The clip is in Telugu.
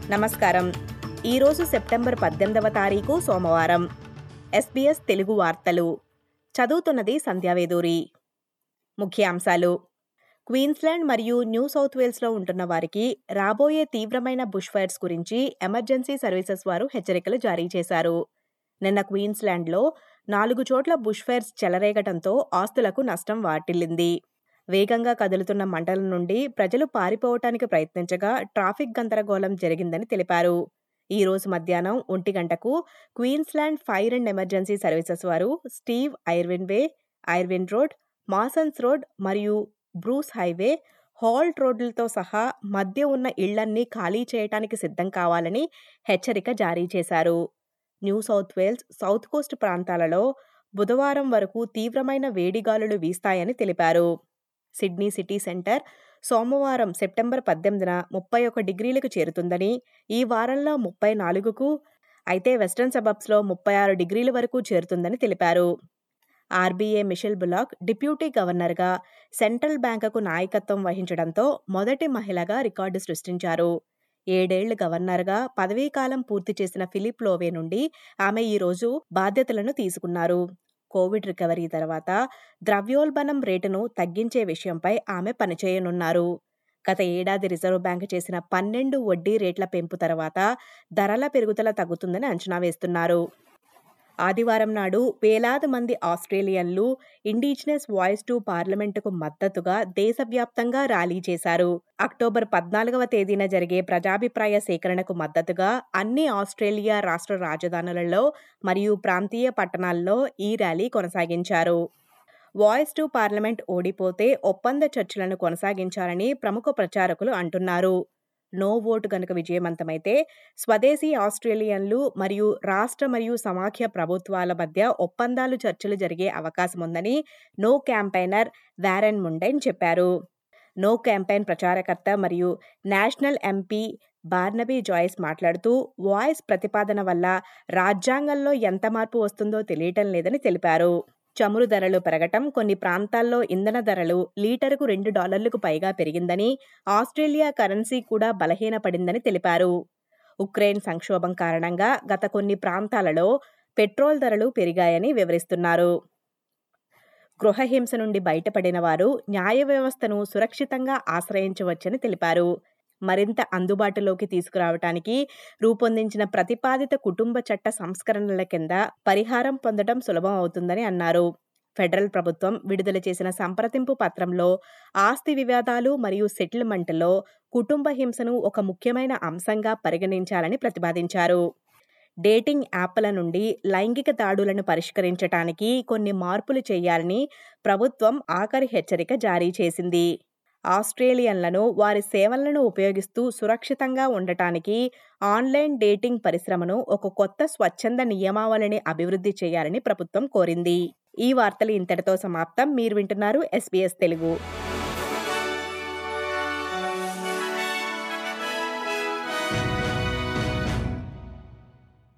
నమస్కారం ఈరోజు సెప్టెంబర్ పద్దెనిమిదవ తారీఖు సోమవారం ఎస్బీఎస్ తెలుగు వార్తలు చదువుతున్నది సంధ్యావేదూరి ముఖ్యాంశాలు క్వీన్స్లాండ్ మరియు న్యూ సౌత్ వేల్స్లో ఉంటున్న వారికి రాబోయే తీవ్రమైన బుష్ ఫైర్స్ గురించి ఎమర్జెన్సీ సర్వీసెస్ వారు హెచ్చరికలు జారీ చేశారు నిన్న క్వీన్స్లాండ్లో నాలుగు చోట్ల బుష్ ఫైర్స్ చెలరేగటంతో ఆస్తులకు నష్టం వాటిల్లింది వేగంగా కదులుతున్న మంటల నుండి ప్రజలు పారిపోవటానికి ప్రయత్నించగా ట్రాఫిక్ గందరగోళం జరిగిందని తెలిపారు ఈ రోజు మధ్యాహ్నం ఒంటి గంటకు Queensland fire and emergency services వారు Steve Irwin way Irwin road Masons road మరియు బ్రూస్ హైవే హాల్ట్ రోడ్లతో సహా మధ్య ఉన్న ఇళ్లన్నీ ఖాళీ చేయటానికి సిద్ధం కావాలని హెచ్చరిక జారీ చేశారు New South Wales South Coast ప్రాంతాలలో బుధవారం వరకు తీవ్రమైన వేడిగాలులు వీస్తాయని తెలిపారు సిడ్నీ సిటీ సెంటర్ సోమవారం సెప్టెంబర్ పద్దెనిమిదిన ముప్పై ఒక డిగ్రీలకు చేరుతుందని ఈ వారంలో ముప్పై నాలుగుకు అయితే వెస్ట్రన్ సబబ్స్లో ముప్పై ఆరు డిగ్రీల వరకు చేరుతుందని తెలిపారు ఆర్బీఐ మిషెల్ బులాక్ డిప్యూటీ గవర్నర్గా సెంట్రల్ బ్యాంకుకు నాయకత్వం వహించడంతో మొదటి మహిళగా రికార్డు సృష్టించారు ఏడేళ్లు గవర్నర్గా పదవీకాలం పూర్తి చేసిన ఫిలిప్ లోవే నుండి ఆమె ఈరోజు బాధ్యతలను తీసుకున్నారు కోవిడ్ రికవరీ తర్వాత ద్రవ్యోల్బణం రేటును తగ్గించే విషయంపై ఆమె పనిచేయనున్నారు గత ఏడాది రిజర్వ్ బ్యాంక్ చేసిన పన్నెండు వడ్డీ రేట్ల పెంపు తర్వాత ధరల పెరుగుదల తగ్గుతుందని అంచనా వేస్తున్నారు ఆదివారం నాడు వేలాది మంది ఆస్ట్రేలియన్లు ఇండిజినస్ వాయిస్ టు పార్లమెంటుకు మద్దతుగా దేశవ్యాప్తంగా ర్యాలీ చేశారు అక్టోబర్ పద్నాలుగవ తేదీన జరిగే ప్రజాభిప్రాయ సేకరణకు మద్దతుగా అన్ని ఆస్ట్రేలియా రాష్ట్ర రాజధానులలో మరియు ప్రాంతీయ పట్టణాల్లో ఈ ర్యాలీ కొనసాగించారు వాయిస్ టు పార్లమెంట్ ఓడిపోతే ఒప్పంద చర్చలను కొనసాగించాలని ప్రముఖ ప్రచారకులు అంటున్నారు నో ఓటు గనుక విజయవంతమైతే స్వదేశీ ఆస్ట్రేలియన్లు మరియు రాష్ట్ర మరియు సమాఖ్య ప్రభుత్వాల మధ్య ఒప్పందాలు చర్చలు జరిగే అవకాశం ఉందని నో క్యాంపైనర్ వ్యారెన్ ముండైన్ చెప్పారు నో క్యాంపైన్ ప్రచారకర్త మరియు నేషనల్ ఎంపీ బార్నబీ జాయిస్ మాట్లాడుతూ వాయిస్ ప్రతిపాదన వల్ల రాజ్యాంగంలో ఎంత మార్పు వస్తుందో తెలియటం లేదని తెలిపారు చమురు ధరలు పెరగటం కొన్ని ప్రాంతాల్లో ఇంధన ధరలు లీటరుకు రెండు డాలర్లకు పైగా పెరిగిందని ఆస్ట్రేలియా కరెన్సీ కూడా బలహీనపడిందని తెలిపారు ఉక్రెయిన్ సంక్షోభం కారణంగా గత కొన్ని ప్రాంతాలలో పెట్రోల్ ధరలు పెరిగాయని వివరిస్తున్నారు గృహహింస నుండి బయటపడిన వారు న్యాయ వ్యవస్థను సురక్షితంగా ఆశ్రయించవచ్చని తెలిపారు మరింత అందుబాటులోకి తీసుకురావటానికి రూపొందించిన ప్రతిపాదిత కుటుంబ చట్ట సంస్కరణల కింద పరిహారం పొందడం సులభం అవుతుందని అన్నారు ఫెడరల్ ప్రభుత్వం విడుదల చేసిన సంప్రదింపు పత్రంలో ఆస్తి వివాదాలు మరియు సెటిల్మెంట్లో కుటుంబ హింసను ఒక ముఖ్యమైన అంశంగా పరిగణించాలని ప్రతిపాదించారు డేటింగ్ యాప్ల నుండి లైంగిక దాడులను పరిష్కరించడానికి కొన్ని మార్పులు చేయాలని ప్రభుత్వం ఆఖరి హెచ్చరిక జారీ చేసింది ఆస్ట్రేలియన్లను వారి సేవలను ఉపయోగిస్తూ సురక్షితంగా ఉండటానికి ఆన్లైన్ డేటింగ్ పరిశ్రమను ఒక కొత్త స్వచ్ఛంద నియమావళిని అభివృద్ధి చేయాలని ప్రభుత్వం కోరింది ఈ వార్తలు ఇంతటితో సమాప్తం మీరు వింటున్నారు ఎస్బీఎస్ తెలుగు